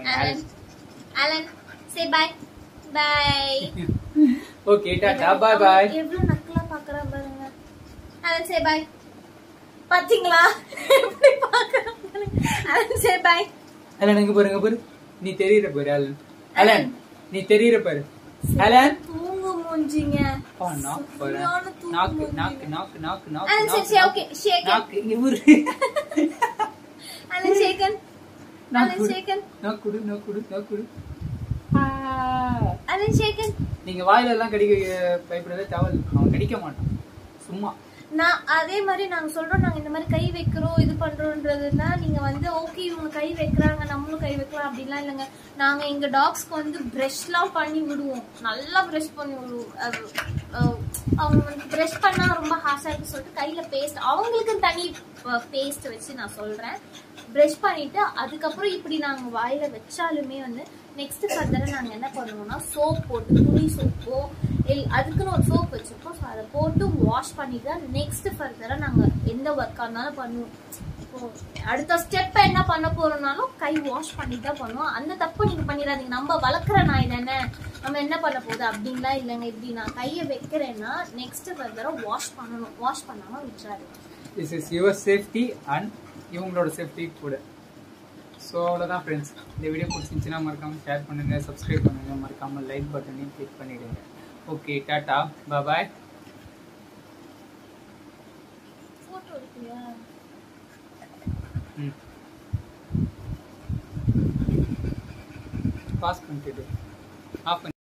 Alan. Alan, say bye. Bye. Okay tata bye bye எவ்வளவு நக்கலா பாக்குறான் பாருங்க Alan, say bye. பாத்தீங்களா எப்படி பாக்குறான் பாருங்க. Alan, say bye. அலன் எங்க பாருங்க பாரு நீ தெரியற பாரு அலன் அலன் நீ தெரியற பாரு அலன் தூங்கு மூஞ்சிங்க அப்பா, நாக்கு பாரு. சரியான தூங்கு நாக்கு மூஞ்சிங்க. நாக்கு நாக்கு நாக்கு Alan, say, நாக்கு say, okay, shake it. நாக்கு இவரு Alan, shake it. நாக்கு Alan, குடு shake it. நாக்கு குடு நாக்கு குடு நாக்கு குடு ஆ. Alan, shake it. நீங்க வாயில எல்லாம் கடிக்க பயப்படவே தேவை அவன் கடிக்க மாட்டான் சும்மா நான் அதே மாதிரி நாங்க சொல்றோம் நாங்க இந்த மாதிரி கை வைக்கிறோம் இது பண்றோம்ன்றதுன்னா நீங்க வந்து ஓகே இவங்க கை வைக்கிறாங்க நம்மளும் கை வைக்கலாம் அப்படிலாம் இல்லைங்க நாங்க எங்க டாக்ஸ்க்கு வந்து ப்ரஷ்லாம் பண்ணி விடுவோம் நல்லா ப்ரஷ் பண்ணி விடுவோம் அது அஹ், அவங்க வந்து ப்ரஷ் பண்ணா ரொம்ப ஹார்ஷா இருக்கு சொல்லிட்டு கையில பேஸ்ட் அவங்களுக்கு தனி பேஸ்ட் வச்சு நான் சொல்றேன் ப்ரஷ் பண்ணிட்டு அதுக்கப்புறம் இப்படி நாங்க வாயில வச்சாலுமே வந்து நெக்ஸ்ட் ஃபர்தரா நாங்க என்ன பண்ணுவோம்னா சோப் போட்டு துணி சோப்போ இல் அதுக்குன்னு ஒரு சோப் வச்சிருக்கோம் ஸோ அதை போட்டு வாஷ் பண்ணிட்டு தான் நெக்ஸ்ட் ஃபர்தரா நாங்க எந்த ஒர்க்கா இருந்தாலும் பண்ணுவோம் இப்போ அடுத்த ஸ்டெப் என்ன பண்ண போறோம்னாலும் கை வாஷ் பண்ணிட்டு தான் பண்ணுவோம் அந்த தப்பு நீங்க பண்ணிடாதீங்க நம்ம வளர்க்குற நாய் தானே நம்ம என்ன பண்ண போகுது அப்படின்லாம் இல்லைங்க இப்படி நான் கையை வைக்கிறேன்னா நெக்ஸ்ட் ஃபர்தரா வாஷ் பண்ணணும் வாஷ் பண்ணாம விட்டுறாரு this is your safety and இவங்களோட சேஃப்டி கூட ஸோ அவ்வளோதான் ஃப்ரெண்ட்ஸ் இந்த வீடியோ பிடிச்சிருந்துச்சுன்னா மறக்காமல் ஷேர் பண்ணுங்க சப்ஸ்கிரைப் பண்ணுங்க மறக்காமல் லைக் பட்டனையும் கிளிக் பண்ணிடுங்க ஓகே டாட்டா பாய் போட்டோ எடுக்கலையா ம் பாஸ் பண்ணிட்டு ஆஃப் பண்ணி